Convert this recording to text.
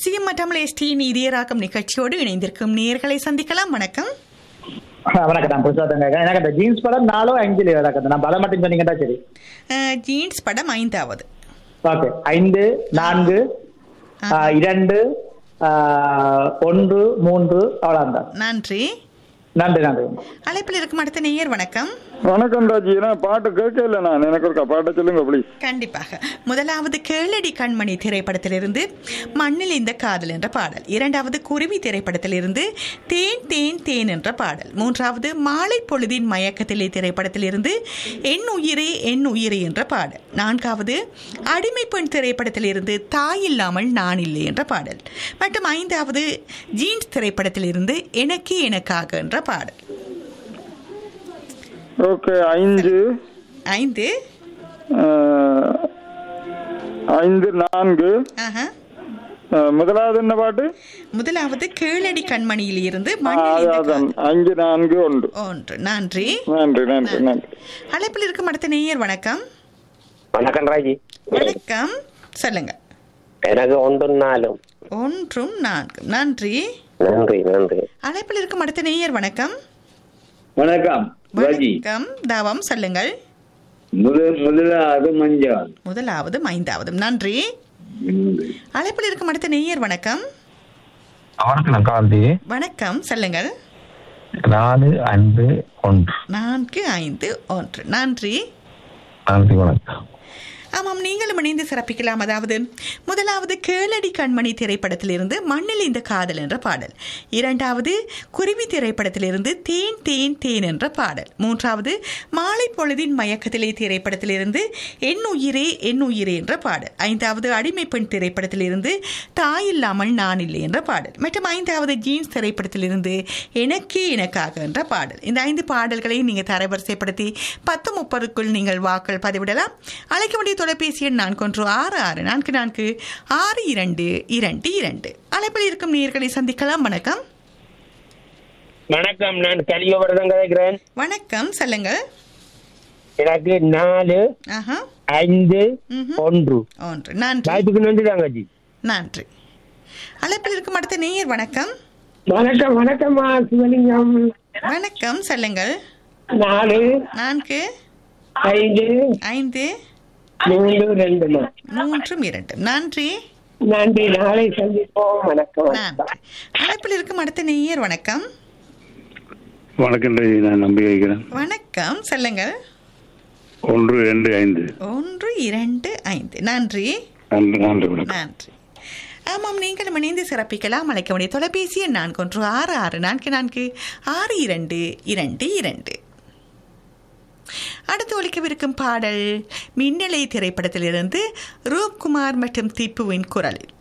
CM Tamil ST நீதியராக்கம் நிகழ்ச்சியோடு இணைந்திருக்கும் நேர்களை சந்திக்கலாம் வணக்கம் வணக்கம் நான் புருஷோத்தம் கேட்கறேன் எனக்கு அந்த ஜீன்ஸ் படம் நாலோ அஞ்சு வணக்கம் நான் படம் மட்டும் சொன்னீங்கன்னா சரி அஹ், ஜீன்ஸ் படம் ஐந்தாவது ஓகே ஐந்து நான்கு ஆ, இரண்டு ஆ, ஒன்று மூன்று அவ்வளோதான் நன்றி நன்றி நன்றி அழைப்பில் இருக்கும் அடுத்த நேயர் வணக்கம் வணக்கம் ராஜி ஏன்னா பாட்டு கேட்கல நான் எனக்கு ஒரு பாட்டை சொல்லுங்க ப்ளீஸ் கண்டிப்பாக முதலாவது கேளடி கண்மணி திரைப்படத்திலிருந்து மண்ணில் இந்த காதல் என்ற பாடல் இரண்டாவது குருவி திரைப்படத்திலிருந்து தேன் தேன் தேன் என்ற பாடல் மூன்றாவது மாலை பொழுதின் மயக்கத்திலே திரைப்படத்திலிருந்து என் உயிரே என் உயிரே என்ற பாடல் நான்காவது அடிமை பெண் திரைப்படத்திலிருந்து தாய் இல்லாமல் நான் இல்லை என்ற பாடல் மற்றும் ஐந்தாவது ஜீன்ஸ் திரைப்படத்திலிருந்து எனக்கே எனக்காக என்ற பாடல் ஓகே ஐந்து ஐந்து அஹ், ஐந்து நான்கு ஆஹா அஹ், முதலாவது என்ன பாட்டு முதலாவது கீழடி கண்மணியில் இருந்து ஆ, மண்ணில் அது- இந்த அதான் காதல். அஞ்சு நான்கு ஒன்று ஒன்று நன்றி நன்றி நன்றி நன்றி அழைப்பில் இருக்கும் அடுத்த நேயர் வணக்கம் வணக்கம் ராஜி வணக்கம் சொல்லுங்க எனக்கு ஒன்றும் நாலும் ஒன்றும் நான்கும் நன்றி நன்றி நன்றி அழைப்பில் இருக்கும் அடுத்த நேயர் வணக்கம் வணக்கம் ராஜி வணக்கம் தாவம் சொல்லுங்கள் முதல் முதலாவது மஞ்சள் முதலாவதும் ஐந்தாவதும் நன்றி அழைப்பில் இருக்கும் அடுத்த நேயர் வணக்கம் வணக்கம் காந்தி வணக்கம் சொல்லுங்கள் நாலு அன்பு ஒன்று நான்கு ஐந்து ஒன்று நன்றி நன்றி வணக்கம் ஆமாம் நீங்களும் இணைந்து சிறப்பிக்கலாம் அதாவது முதலாவது கேளடி கண்மணி திரைப்படத்திலிருந்து மண்ணில் இந்த காதல் என்ற பாடல் இரண்டாவது குருவி திரைப்படத்திலிருந்து தேன் தேன் தேன் என்ற பாடல் மூன்றாவது மாலை பொழுதின் மயக்கத்திலே திரைப்படத்திலிருந்து என் உயிரே என் உயிரே என்ற பாடல் ஐந்தாவது அடிமை பெண் திரைப்படத்திலிருந்து தாய் இல்லாமல் நான் இல்லை என்ற பாடல் மற்றும் ஐந்தாவது ஜீன்ஸ் திரைப்படத்திலிருந்து எனக்கே எனக்காக என்ற பாடல் இந்த ஐந்து பாடல்களை நீங்கள் தரவரிசைப்படுத்தி பத்து முப்பதுக்குள் நீங்கள் வாக்கள் பதிவிடலாம் அழைக்க வேண்டிய தொலைபேசி எண் நான்கு ஒன்று ஆறு ஆறு நான்கு நான்கு ஆறு இரண்டு இரண்டு இரண்டு அழைப்பில் இருக்கும் நேர்களை சந்திக்கலாம் வணக்கம் வணக்கம் நான் கலியோவரதம் கதைக்கிறேன் வணக்கம் சொல்லுங்கள் எனக்கு நாலு ஆஹா ஐந்து ம்ஹும். ஒன்று ஒன்று நன்றி வாய்ப்புக்கு நன்றி தாங்காஜி நன்றி அழைப்பில் இருக்கும் அடுத்த நேயர் வணக்கம் வணக்கம் வணக்கம்மா சிவலிங்கம் வணக்கம் சொல்லுங்கள் நாலு நான்கு ஐந்து ஐந்து மூன்று ரெண்டுமா மூன்றும் இரண்டு நன்றி நன்றி நாளை சந்திப்போம் வணக்கம் நன்றி அழைப்பில் இருக்கும் அடுத்த நேயர் வணக்கம் வணக்கம் ராஜி நான் நம்பி வைக்கிறேன் வணக்கம் சொல்லுங்கள் ஒன்று ரெண்டு ஐந்து ஒன்று இரண்டு ஐந்து நன்றி நன்றி நன்றி வணக்கம் நன்றி ஆமாம் நீங்களும் இணைந்து சிறப்பிக்கலாம் அழைக்க வேண்டிய தொலைபேசி எண் நான்கு ஒன்று ஆறு ஆறு நான்கு நான்கு ஆறு இரண்டு இரண்டு இரண்டு அடுத்து ஒலிக்கவிருக்கும் பாடல் மின்னலை திரைப்படத்திலிருந்து ரூப்குமார் மற்றும் திப்புவின் குரலில்